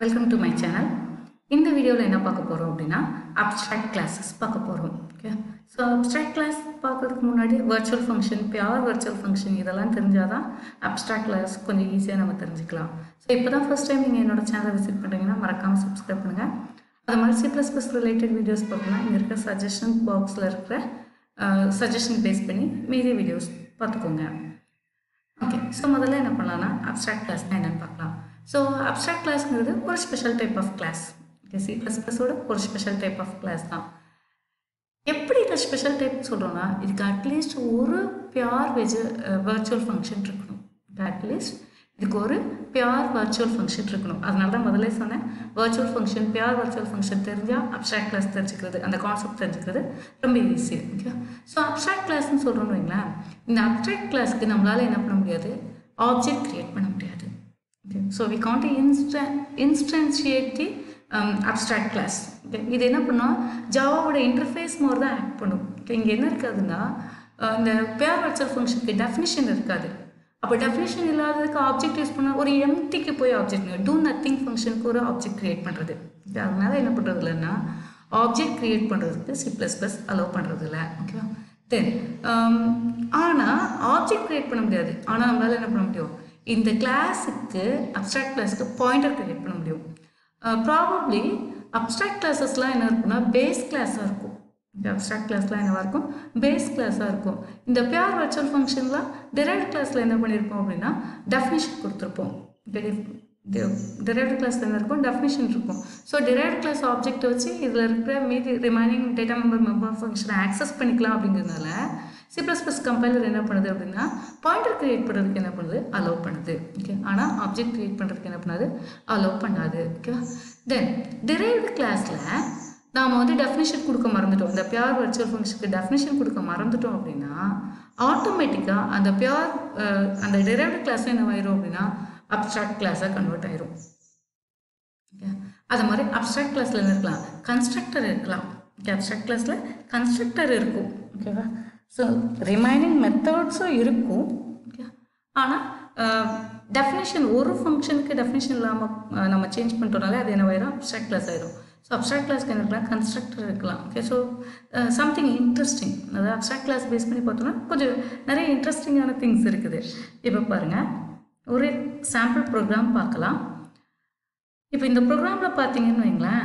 Welcome to my channel இந்த வீடியோவில் என்ன பார்க்க போகிறோம் அப்படின்னா அப்ட்ராக்ட் கிளாஸஸ் பார்க்க போகிறோம் ஓகே ஸோ அப்ட்ராக்ட் கிளாஸ் பார்க்கறதுக்கு முன்னாடி virtual function pure virtual function இதெல்லாம் தெரிஞ்சால் தான் அப்ட்ராக்ட் கிளாஸ் கொஞ்சம் ஈஸியாக நம்ம தெரிஞ்சுக்கலாம் ஸோ இப்போ தான் ஃபஸ்ட் டைம் நீங்கள் என்னோட சேனலை விசிட் பண்ணுறீங்கன்னா மறக்காமல் சப்ஸ்கிரைப் பண்ணுங்கள் அது மாதிரி C plus plus related videos பார்க்கணும்னா இங்கே இருக்கிற சஜஷன் பாக்ஸில் இருக்கிற சஜஷன் பேஸ் பண்ணி மீதி வீடியோஸ் பார்த்துக்கோங்க ஓகே ஸோ முதல்ல என்ன பண்ணலாம்னா அப்ட்ராக்ட் கிளாஸ்னால் என்னென்னு பார்க்கலாம் ஸோ அப்ட்ராக்ட் கிளாஸ்ங்கிறது ஒரு special type of class okay C plus ப்ளஸோட ஒரு ஸ்பெஷல் டைப் ஆஃப் கிளாஸ் தான் எப்படி இதை ஸ்பெஷல் டைப் சொல்கிறோன்னா இதுக்கு அட்லீஸ்ட் ஒரு பியூர் வெஜ் வர்ச்சுவல் ஃபங்க்ஷன் இருக்கணும் அட்லீஸ்ட் இதுக்கு ஒரு பியூர் வர்ச்சுவல் ஃபங்க்ஷன் இருக்கணும் அதனால தான் முதல்ல சொன்னேன் virtual function pure virtual function தெரிஞ்சால் அப்ட்ராக்ட் கிளாஸ் தெரிஞ்சுக்கிறது அந்த கான்செப்ட் தெரிஞ்சுக்கிறது ரொம்ப ஈஸி ஓகே ஸோ அப்ட்ராக்ட் கிளாஸ்னு சொல்கிறோம்னு வைங்களேன் இந்த அப்ட்ராக்ட் கிளாஸ்க்கு நம்மளால் என்ன பண்ண முடியாது ஆப்ஜெக்ட் க்ரியேட் பண்ண முடியாது okay so we can't inst instantiate the abstract class okay இது என்ன பண்ணால் ஜாவாவோட இன்டர்ஃபேஸ் மாதிரி தான் ஆக்ட் பண்ணும் ஓகே இங்கே என்ன இருக்காதுன்னா இந்த பேர் வர்ச்சுவல் ஃபங்க்ஷனுக்கு டெஃபினிஷன் இருக்காது அப்போ டெஃபினிஷன் இல்லாததுக்கு ஆப்ஜெக்ட் யூஸ் பண்ணால் ஒரு எம்டிக்கு போய் ஆப்ஜெக்ட் டூ நத்திங் ஃபங்க்ஷனுக்கு ஒரு ஆப்ஜெக்ட் க்ரியேட் பண்ணுறது அதனால என்ன பண்ணுறது இல்லைன்னா ஆப்ஜெக்ட் க்ரியேட் பண்ணுறதுக்கு சி ப்ளஸ் ப்ளஸ் அலோவ் பண்ணுறது இல்லை ஓகேவா தென் ஆனால் ஆப்ஜெக்ட் க்ரியேட் பண்ண முடியாது ஆனால் நம்மளால் என்ன பண்ண முடியும் இந்த கிளாஸுக்கு அப்ட்ராக்ட் கிளாஸுக்கு பாயிண்டர் க்ரியேட் பண்ண முடியும் ப்ராபப்ளி அப்ட்ராக்ட் கிளாஸஸ்லாம் என்ன இருக்குன்னா பேஸ் கிளாஸாக இருக்கும் இந்த அப்ட்ராக்ட் கிளாஸ்லாம் என்னவாக இருக்கும் பேஸ் கிளாஸாக இருக்கும் இந்த பியூர் வர்ச்சுவல் ஃபங்க்ஷன்லாம் டெரைவ்ட் கிளாஸில் என்ன பண்ணியிருப்போம் அப்படின்னா டெஃபினிஷன் கொடுத்துருப்போம் டெரைவ்டு கிளாஸில் என்ன இருக்கும் டெஃபினிஷன் இருக்கும் ஸோ டெரைவ்டு கிளாஸ் ஆப்ஜெக்ட் வச்சு இதில் இருக்கிற மீதி ரிமைனிங் டேட்டா மெம்பர் மெம்பர் ஃபங்க்ஷனை ஆக்சஸ் பண்ணிக்கலாம் அப்படிங்கிறதுனால சி ப்ளஸ் ப்ளஸ் கம்பைலர் என்ன பண்ணுது அப்படின்னா பாயிண்டர் கிரியேட் பண்ணுறதுக்கு என்ன பண்ணுது அலோவ் பண்ணுது ஓகே ஆனால் ஆப்ஜெக்ட் கிரியேட் பண்ணுறதுக்கு என்ன பண்ணாது அலோவ் பண்ணாது ஓகேவா தென் டிரைவ்டு கிளாஸில் நாம் வந்து டெஃபினிஷன் கொடுக்க மறந்துட்டோம் இந்த பியூர் வர்ச்சுவல் ஃபங்க்ஷனுக்கு டெஃபினிஷன் கொடுக்க மறந்துட்டோம் அப்படின்னா ஆட்டோமேட்டிக்காக அந்த பியூர் அந்த டிரைவ்டு கிளாஸ் என்ன ஆயிரும் அப்படின்னா அப்ட்ராக்ட் கிளாஸாக கன்வெர்ட் ஆயிரும் ஓகே அது மாதிரி அப்ட்ராக்ட் கிளாஸில் என்ன இருக்கலாம் கன்ஸ்ட்ரக்டர் இருக்கலாம் ஓகே அப்ட்ராக்ட் கிளாஸில் கன்ஸ்ட்ரக்டர் இருக்கும் ஓகேவா ஸோ ரிமைனிங் மெத்தட்ஸும் இருக்கும் ஓகே ஆனால் டெஃபினேஷன் ஒரு ஃபங்க்ஷனுக்கு டெஃபினேஷன் இல்லாமல் நம்ம சேஞ்ச் பண்ணிட்டோம்னாலே அது என்ன ஆயிரும் அப்ட்ராக்ட் கிளாஸ் ஆயிரும் ஸோ அப்ட்ராக்ட் கிளாஸ்க்கு என்ன இருக்கலாம் கன்ஸ்ட்ரக்டர் இருக்கலாம் ஓகே ஸோ சம்திங் இன்ட்ரெஸ்டிங் அதாவது அப்ட்ராக்ட் கிளாஸ் பேஸ் பண்ணி பார்த்தோம்னா கொஞ்சம் நிறைய இன்ட்ரெஸ்டிங்கான திங்ஸ் இருக்குது இப்போ பாருங்கள் ஒரு சாம்பிள் ப்ரோக்ராம் பார்க்கலாம் இப்போ இந்த ப்ரோக்ராமில் பார்த்தீங்கன்னு வைங்களேன்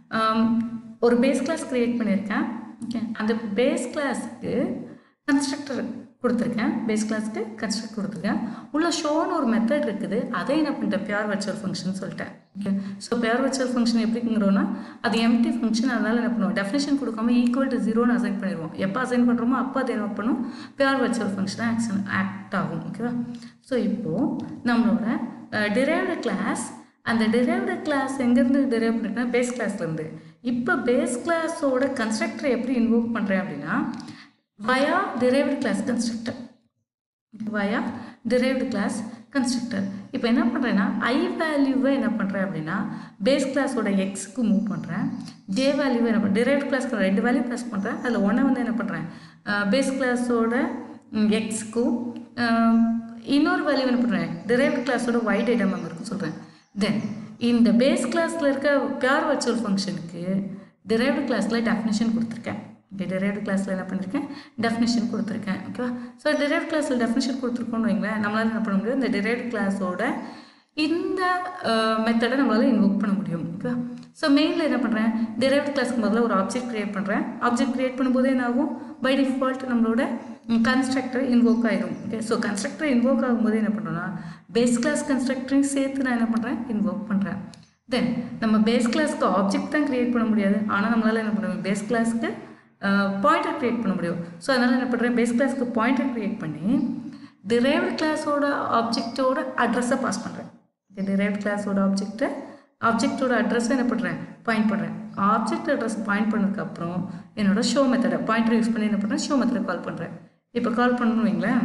ஒரு பேஸ் கிளாஸ் க்ரியேட் பண்ணியிருக்கேன் ஓகே அந்த பேஸ் கிளாஸுக்கு கன்ஸ்ட்ரக்டர் கொடுத்துருக்கேன் பேஸ் கிளாஸ்க்கு கன்ஸ்ட்ரக்ட் கொடுத்துருக்கேன் உள்ள ஷோன்னு ஒரு மெத்தட் இருக்குது அதை என்ன பண்ணிட்டேன் பியூர் வர்ச்சுவல் ஃபங்க்ஷன் சொல்லிட்டேன் okay so pure virtual function எப்படிங்கிறோன்னா அது எம்டி ஃபங்க்ஷன் அதனால் என்ன பண்ணுவோம் டெஃபினேஷன் கொடுக்காம ஈக்குவல் டு ஜீரோன்னு அசைன் பண்ணிடுவோம் எப்போ அசைன் பண்ணுறோமோ அப்போ அது என்ன பண்ணும் பியூர் வர்ச்சுவல் ஃபங்க்ஷனாக ஆக்ஷன் ஆக்ட் ஆகும் ஓகேவா ஸோ இப்போது நம்மளோட டிரைவ்டு கிளாஸ் அந்த டிரைவ்டு கிளாஸ் எங்கேருந்து டிரைவ் பண்ணிருக்கேன் பேஸ் கிளாஸ்லேருந்து இப்போ பேஸ் கிளாஸோட கன்ஸ்ட்ரக்டரை எப்படி இன்வோக் பண்ணுறேன் அப்படின்னா via derived class constructor via derived class constructor இப்போ என்ன பண்ணுறேன்னா ஐ வேல்யூவை என்ன பண்ணுறேன் அப்படின்னா பேஸ் கிளாஸோட எக்ஸுக்கு மூவ் பண்ணுறேன் ஜே வேல்யூவை என்ன பண்ணுறேன் derived கிளாஸ்க்கு ரெண்டு வேல்யூ ப்ளஸ் பண்ணுறேன் அதில் ஒன்றை வந்து என்ன பண்ணுறேன் பேஸ் கிளாஸோட எக்ஸுக்கும் இன்னொரு வேல்யூ என்ன பண்ணுறேன் derived கிளாஸோட ஒய் டேட்டா மெம்பருக்கும் சொல்கிறேன் தென் இந்த பேஸ் கிளாஸில் இருக்க பியூர் வர்ச்சுவல் ஃபங்க்ஷனுக்கு derived கிளாஸில் டெஃபினேஷன் கொடுத்துருக்கேன் ஓகே டெரைவ்டு கிளாஸில் என்ன பண்ணியிருக்கேன் டெஃபினேஷன் கொடுத்துருக்கேன் ஓகேவா ஸோ டெரைவ்ட் கிளாஸில் டெஃபினேஷன் கொடுத்துருக்கோன்னு வைங்களேன் நம்மளால் என்ன பண்ண முடியும் இந்த டெரைவ்டு கிளாஸோட இந்த மெத்தடை நம்மளால் இன்வோக் பண்ண முடியும் ஓகேவா ஸோ மெயினில் என்ன பண்ணுறேன் டெரைவ்டு கிளாஸ்க்கு முதல்ல ஒரு ஆப்ஜெக்ட் க்ரியேட் பண்ணுறேன் ஆப்ஜெக்ட் க்ரியேட் பண்ணும்போது என்ன ஆகும் பை டிஃபால்ட் நம்மளோட கன்ஸ்ட்ரக்டர் இன்வோக் ஆகிடும் ஓகே ஸோ கன்ஸ்ட்ரக்டர் இன்வோக் ஆகும்போது என்ன பண்ணுறோன்னா பேஸ் கிளாஸ் கன்ஸ்ட்ரக்டரையும் சேர்த்து நான் என்ன பண்ணுறேன் இன்வோக் பண்ணுறேன் தென் நம்ம பேஸ் கிளாஸ்க்கு ஆப்ஜெக்ட் தான் க்ரியேட் பண்ண முடியாது ஆனால் நம்மளால் என்ன பண்ண முடியும் பேஸ் கிளாஸ்க்கு பாயிண்டர் க்ரியேட் பண்ண முடியும் ஸோ அதனால் என்ன பண்ணுறேன் பேஸ் கிளாஸ்க்கு பாயிண்டர் க்ரியேட் பண்ணி டிரைவ்டு கிளாஸோட ஆப்ஜெக்டோட அட்ரஸை பாஸ் பண்ணுறேன் டிரைவ்டு கிளாஸோட ஆப்ஜெக்டை ஆப்ஜெக்டோட அட்ரஸை என்ன பண்ணுறேன் பாயிண்ட் பண்ணுறேன் ஆப்ஜெக்ட் அட்ரஸ் பாயிண்ட் பண்ணதுக்கப்புறம் என்னோட ஷோ மெத்தடை பாயிண்டர் யூஸ் பண்ணி என்ன பண்ணுறேன் ஷோ மெத்தடை கால் பண்ணுறேன் இப்போ கால் பண்ணணும் வைங்களேன்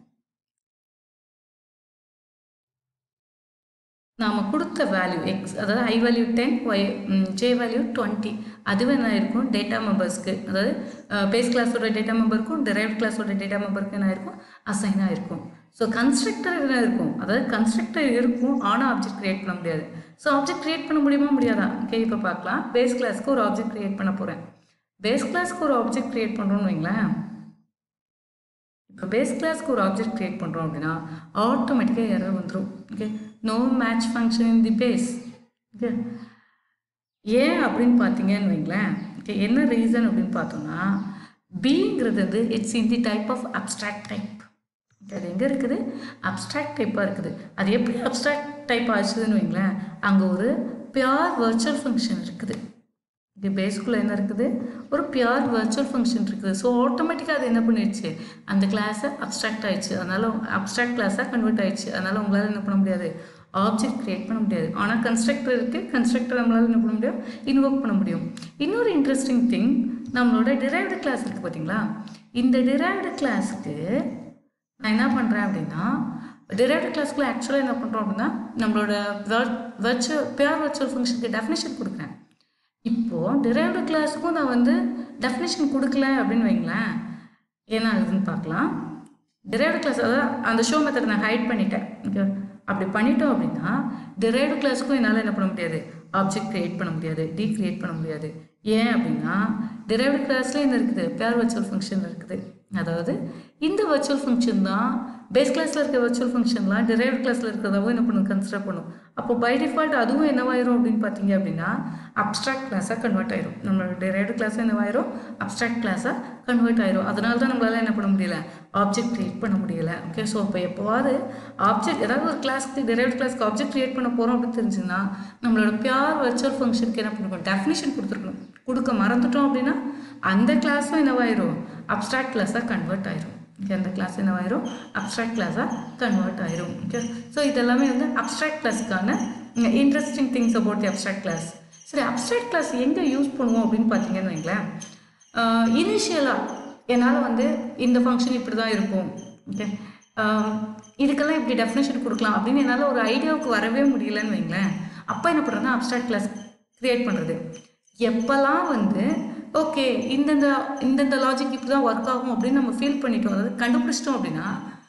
நாம் கொடுத்த வேல்யூ எக்ஸ் அதாவது I value ten Y J value twenty அதுவே என்ன இருக்கும் டேட்டா மெம்பர்ஸ்க்கு அதாவது பேஸ் கிளாஸோட டேட்டா மெம்பருக்கும் டிரைவ் கிளாஸோட டேட்டா மெம்பருக்கு என்ன இருக்கும் அசைனாக இருக்கும் ஸோ கன்ஸ்ட்ரக்டர் இதில் இருக்கும் அதாவது கன்ஸ்ட்ரக்டர் இருக்கும் ஆனால் ஆப்ஜெக்ட் கிரியேட் பண்ண முடியாது ஸோ ஆப்ஜெக்ட் கிரியேட் பண்ண முடியுமா முடியாதா ஓகே இப்போ பார்க்கலாம் பேஸ் கிளாஸ்க்கு ஒரு ஆப்ஜெக்ட் கிரியேட் பண்ண போகிறேன் பேஸ் கிளாஸ்க்கு ஒரு ஆப்ஜெக்ட் கிரியேட் பண்ணுறோன்னு வைங்களேன் இப்போ பேஸ் கிளாஸ்க்கு ஒரு ஆப்ஜெக்ட் கிரியேட் பண்ணுறோம் அப்படின்னா ஆட்டோமேட்டிக்காக எரர் வந்துடும் okay no match function in the base okay ஏன் அப்படின்னு பார்த்தீங்கன்னு வைங்களேன் ஓகே என்ன ரீசன் அப்படின்னு பார்த்தோம்னா பிங்கிறது வந்து it's in the type of abstract type அது எங்கே இருக்குது அப்ட்ராக்ட் டைப்பாக இருக்குது அது எப்படி அப்ட்ராக்ட் டைப் ஆச்சுதுன்னு வைங்களேன் அங்கே ஒரு பியூர் வர்ச்சுவல் ஃபங்க்ஷன் இருக்குது இங்கே பேஸ்க்குள்ளே என்ன இருக்குது ஒரு பியூர் வர்ச்சுவல் ஃபங்க்ஷன் இருக்குது ஸோ ஆட்டோமேட்டிக்காக அது என்ன பண்ணிடுச்சு அந்த கிளாஸை அப்ட்ராக்ட் ஆயிடுச்சு அதனால் அப்ட்ராக்ட் கிளாஸாக கன்வெர்ட் ஆயிடுச்சு அதனால் உங்களால் என்ன பண்ண முடியாது ஆப்ஜெக்ட் கிரியேட் பண்ண முடியாது ஆனால் கன்ஸ்ட்ரக்டர் இருக்குது கன்ஸ்ட்ரக்டர் நம்மளால் என்ன பண்ண முடியும் இன்வோக் பண்ண முடியும் இன்னொரு இன்ட்ரெஸ்டிங் திங் நம்மளோட டிரைவ்டு கிளாஸ் இருக்குது பார்த்தீங்களா இந்த டிரைவ்டு கிளாஸுக்கு நான் என்ன பண்ணுறேன் அப்படின்னா டிரைவ்டு கிளாஸ்க்குள்ள ஆக்சுவலாக என்ன பண்ணுறோம் அப்படின்னா நம்மளோட வர்ச்சுவல் பியூர் வர்ச்சுவல் ஃபங்க்ஷனுக்கு டெஃபினேஷன் கொடுக்குறேன் இப்போது டிரைவ்டு கிளாஸுக்கும் நான் வந்து டெஃபினேஷன் கொடுக்கல அப்படின்னு வைங்களேன் என்ன ஆகுதுன்னு பார்க்கலாம் டிரைவ்டு கிளாஸ் அதாவது அந்த ஷோ மெத்தட் நான் ஹைட் பண்ணிட்டேன் ஓகே அப்படி பண்ணிட்டோம் அப்படின்னா டிரைவ்டு கிளாஸுக்கும் என்னால் என்ன பண்ண முடியாது ஆப்ஜெக்ட் கிரியேட் பண்ண முடியாது டீ கிரியேட் பண்ண முடியாது ஏன் அப்படின்னா டிரைவ்டு கிளாஸில் என்ன இருக்குது பேர் வர்ச்சுவல் ஃபங்க்ஷன் இருக்குது அதாவது இந்த வர்ச்சுவல் ஃபங்க்ஷன் தான் பேஸ் கிளாஸில் இருக்க வர்ச்சுவல் ஃபங்க்ஷன்லாம் டிரைவ்டு கிளாஸில் இருக்கிறதாவும் என்ன பண்ணும் கன்சிடர் பண்ணும் அப்போ பை டிஃபால்ட் அதுவும் என்னவாயிரும் அப்படின்னு பார்த்தீங்க அப்படின்னா அப்ட்ராக்ட் கிளாஸாக கன்வெர்ட் ஆயிரும் நம்மளோட டிரைவ்டு கிளாஸ் என்னவாயிரும் அப்ட்ராக்ட் கிளாஸாக கன்வெர்ட் ஆயிரும் அதனால தான் நம்மளால என்ன பண்ண முடியல ஆப்ஜெக்ட் கிரியேட் பண்ண முடியல ஓகே ஸோ இப்போ எப்போவாது ஆப்ஜெக்ட் ஏதாவது ஒரு கிளாஸ்க்கு டிரைவ்டு கிளாஸ்க்கு ஆப்ஜெக்ட் கிரியேட் பண்ண போகிறோம் அப்படின்னு தெரிஞ்சுன்னா நம்மளோட பியூர் வர்ச்சுவல் ஃபங்க்ஷனுக்கு என்ன பண்ணிருக்கணும் டெஃபினிஷன் கொடுத்துருக்கணும் கொடுக்க மறந்துட்டோம் அப்படின்னா அந்த கிளாஸும் என்னவாயிரும் அப்ட்ராக்ட் கிளாஸாக கன்வெர்ட் ஆயிரும் ஓகே அந்த கிளாஸ் என்னவாயிரும் அப்ட்ராக்ட் கிளாஸாக கன்வெர்ட் ஆயிரும் ஓகே ஸோ இதெல்லாமே வந்து அப்ட்ராக்ட் கிளாஸுக்கான interesting things about the abstract class சரி அப்ட்ராக்ட் கிளாஸ் எங்கே யூஸ் பண்ணுவோம் அப்படின்னு பார்த்தீங்கன்னு வைங்களேன் இனிஷியலாக என்னால் வந்து இந்த ஃபங்க்ஷன் இப்படி தான் இருக்கும் ஓகே இதுக்கெல்லாம் இப்படி டெஃபினேஷன் கொடுக்கலாம் அப்படின்னு என்னால் ஒரு ஐடியாவுக்கு வரவே முடியலன்னு வைங்களேன் அப்போ என்ன பண்ணுறதுன்னா அப்ட்ராக்ட் கிளாஸ் க்ரியேட் பண்ணுறது எப்போல்லாம் வந்து ஓகே இந்தந்த இந்தந்த லாஜிக் இப்படி தான் ஒர்க் ஆகும் அப்படின்னு நம்ம ஃபீல் பண்ணிட்டோம் அதாவது கண்டுபிடிச்சிட்டோம் அப்படின்னா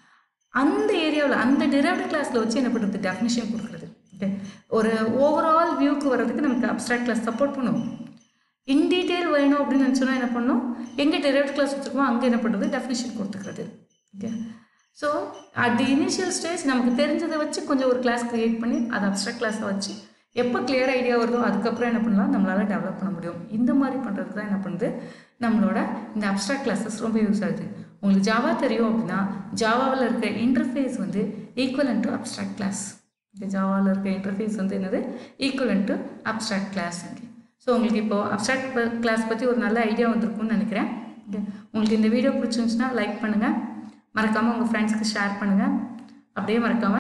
அந்த ஏரியாவில் அந்த டிரைவ்டு கிளாஸில் வச்சு என்ன பண்ணுறது டெஃபினிஷன் கொடுக்குறது ஓகே ஒரு ஓவரால் வியூக்கு வர்றதுக்கு நமக்கு அப்ட்ராக்ட் கிளாஸ் சப்போர்ட் பண்ணும் இன் டீட்டெயில் வேணும் அப்படின்னு நினச்சோன்னா என்ன பண்ணணும் எங்கே டெரைவ்ட் கிளாஸ் வச்சுருக்கோமோ அங்கே என்ன பண்ணுறது டெஃபினிஷன் கொடுத்துக்கிறது okay so at the initial stage நமக்கு தெரிஞ்சதை வச்சு கொஞ்சம் ஒரு கிளாஸ் க்ரியேட் பண்ணி அதை அப்ட்ராக்ட் கிளாஸை வச்சு எப்போ கிளியர் ஐடியா வருதோ அதுக்கப்புறம் என்ன பண்ணலாம் நம்மளால் டெவலப் பண்ண முடியும் இந்த மாதிரி பண்ணுறதுக்கு தான் என்ன பண்ணுது நம்மளோட இந்த அப்ட்ராக்ட் கிளாஸஸ் ரொம்ப யூஸ் ஆகுது உங்களுக்கு ஜாவா தெரியும் அப்படின்னா ஜாவாவில் இருக்க இன்டர்ஃபேஸ் வந்து ஈக்குவலன் டு அப்ட்ராக்ட் கிளாஸ் இந்த ஜாவாவில் இருக்க இன்டர்ஃபேஸ் வந்து என்னது equivalent to abstract class so உங்களுக்கு இப்போது அப்ட்ராக்ட் கிளாஸ் பற்றி ஒரு நல்ல ஐடியா வந்திருக்கும்னு நினைக்கிறேன் Okay. உங்களுக்கு இந்த வீடியோ பிடிச்சிருந்துச்சுன்னா லைக் பண்ணுங்கள் மறக்காமல் உங்கள் ஃப்ரெண்ட்ஸ்க்கு ஷேர் பண்ணுங்கள் அப்படியே மறக்காமல்